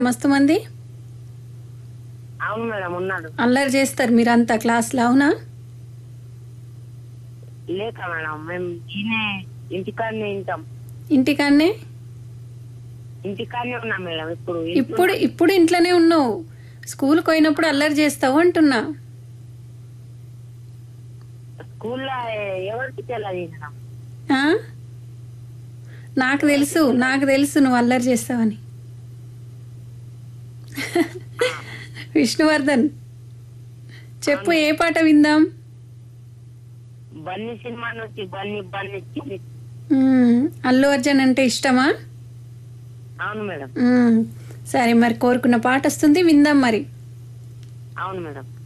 మస్తు మంది అవును మేడం ఉన్నాడు అల్లరి చేస్తారు మీరంతా క్లాస్లో అవునా లేక మేడం మేము ఈయనే ఇంటికాడనే వింటాం ఇంటికాన్నే ఇంటికాడనే ఉన్నాం మేడం ఇప్పుడు ఇప్పుడు ఇప్పుడు ఇంట్లోనే ఉన్నావు స్కూల్కి పోయినప్పుడు అల్లరి చేస్తావు అంటున్నా స్కూల్లో ఎవరికి తెలియదు మేడం ఆ? నాకు తెలుసు నాకు తెలుసు నువ్వు అల్లరి చేస్తావని విష్ణువర్ధన్ చెప్పు ఏ పాట విందాం బన్నీ సినిమా నుంచి బన్నీ బన్నీ చిన్ని మ్మ్. అల్లు అర్జున్ అంటే ఇష్టమా అవును మేడం మ్మ్. సరే మరి కోరుకున్న పాట వస్తుంది విందాం మరి అవును మేడం